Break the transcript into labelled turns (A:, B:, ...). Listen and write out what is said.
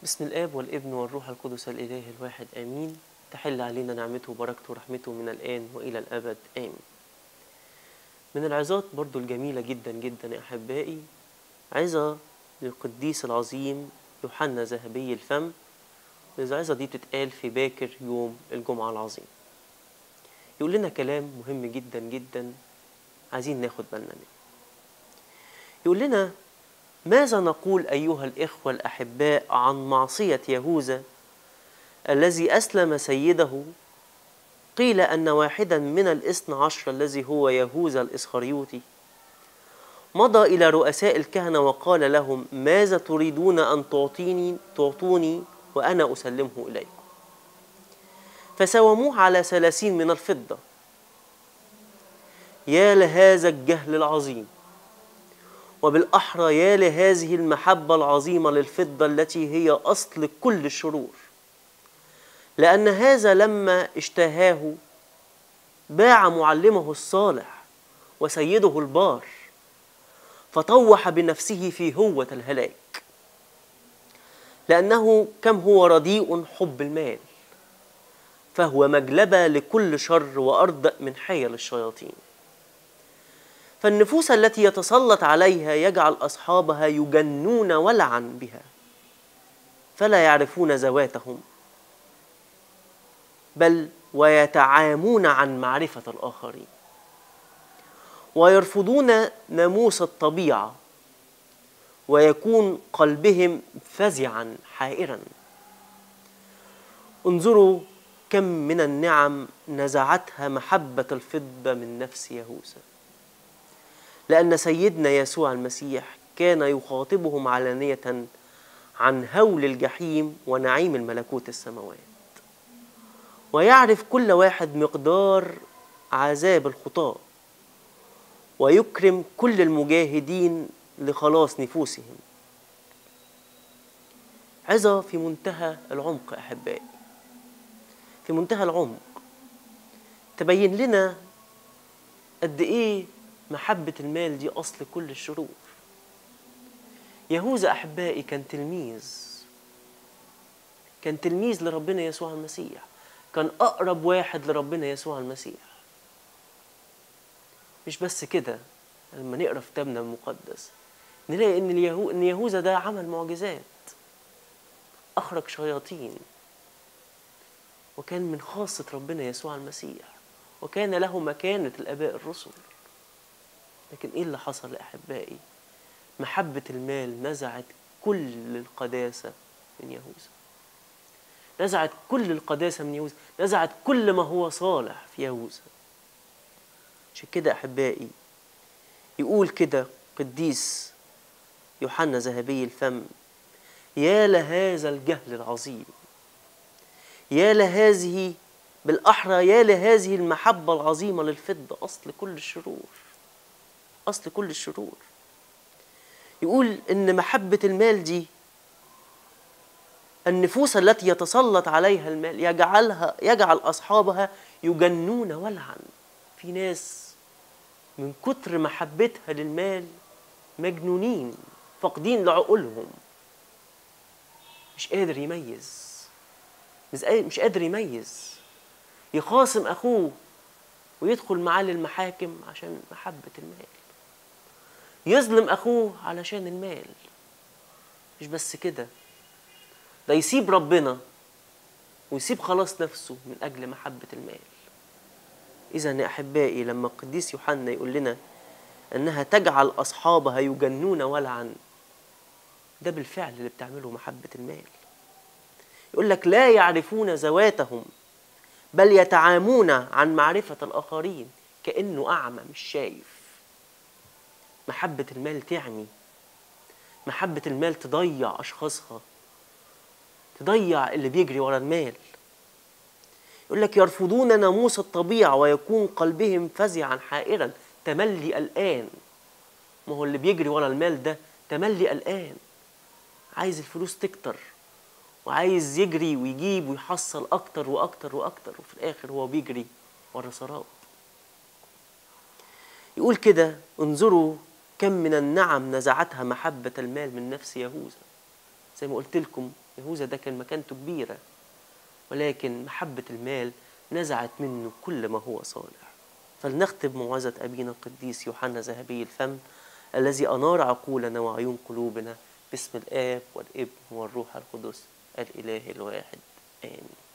A: بسم الآب والابن والروح القدس الإله الواحد آمين تحل علينا نعمته وبركته ورحمته من الآن وإلى الأبد آمين من العظات برضو الجميلة جدا جدا يا أحبائي عظة للقديس العظيم يوحنا ذهبي الفم العظة دي بتتقال في باكر يوم الجمعة العظيم يقول لنا كلام مهم جدا جدا عايزين ناخد بالنا منه يقول لنا ماذا نقول أيها الإخوة الأحباء عن معصية يهوذا الذي أسلم سيده قيل أن واحدا من الاثنى عشر الذي هو يهوذا الإسخريوطي مضى إلى رؤساء الكهنة وقال لهم ماذا تريدون أن تعطيني تعطوني وأنا أسلمه إليكم فسوموه على ثلاثين من الفضة يا لهذا الجهل العظيم وبالأحرى يا لهذه المحبة العظيمة للفضة التي هي أصل كل الشرور لأن هذا لما اشتهاه باع معلمه الصالح وسيده البار فطوح بنفسه في هوة الهلاك لأنه كم هو رديء حب المال فهو مجلبة لكل شر وأردأ من حيل الشياطين فالنفوس التي يتسلط عليها يجعل أصحابها يجنون ولعا بها فلا يعرفون ذواتهم بل ويتعامون عن معرفة الآخرين ويرفضون ناموس الطبيعة ويكون قلبهم فزعا حائرا انظروا كم من النعم نزعتها محبة الفضة من نفس يهوذا لأن سيدنا يسوع المسيح كان يخاطبهم علانية عن هول الجحيم ونعيم الملكوت السماوات ويعرف كل واحد مقدار عذاب الخطاة ويكرم كل المجاهدين لخلاص نفوسهم عظة في منتهى العمق أحبائي في منتهى العمق تبين لنا قد إيه محبة المال دي أصل كل الشرور يهوذا أحبائي كان تلميذ كان تلميذ لربنا يسوع المسيح كان أقرب واحد لربنا يسوع المسيح مش بس كده لما نقرا في كتابنا المقدس نلاقي ان اليهو ان يهوذا ده عمل معجزات اخرج شياطين وكان من خاصة ربنا يسوع المسيح وكان له مكانة الآباء الرسل لكن إيه اللي حصل لأحبائي محبة المال نزعت كل القداسة من يهوذا نزعت كل القداسة من يهوذا نزعت كل ما هو صالح في يهوذا عشان كده أحبائي يقول كده قديس يوحنا ذهبي الفم يا لهذا الجهل العظيم يا لهذه بالأحرى يا لهذه المحبة العظيمة للفضة أصل كل الشرور أصل كل الشرور يقول إن محبة المال دي النفوس التي يتسلط عليها المال يجعلها يجعل أصحابها يجنون ولعا في ناس من كتر محبتها للمال مجنونين فاقدين لعقولهم مش قادر يميز مش قادر يميز يخاصم أخوه ويدخل معاه للمحاكم عشان محبة المال يظلم أخوه علشان المال مش بس كده ده يسيب ربنا ويسيب خلاص نفسه من أجل محبة المال إذا يا أحبائي لما القديس يوحنا يقول لنا أنها تجعل أصحابها يجنون ولعا ده بالفعل اللي بتعمله محبة المال يقول لك لا يعرفون ذواتهم بل يتعامون عن معرفة الآخرين كأنه أعمى مش شايف محبة المال تعمي محبة المال تضيع أشخاصها تضيع اللي بيجري ورا المال يقول لك يرفضون ناموس الطبيعة ويكون قلبهم فزعا حائرا تملي قلقان ما هو اللي بيجري ورا المال ده تملي قلقان عايز الفلوس تكتر وعايز يجري ويجيب ويحصل أكتر وأكتر وأكتر وفي الآخر هو بيجري ورا سراب يقول كده انظروا كم من النعم نزعتها محبة المال من نفس يهوذا زي ما قلت لكم يهوذا ده كان مكانته كبيرة ولكن محبة المال نزعت منه كل ما هو صالح فلنختم موعظة أبينا القديس يوحنا ذهبي الفم الذي أنار عقولنا وعيون قلوبنا باسم الآب والابن والروح القدس الإله الواحد آمين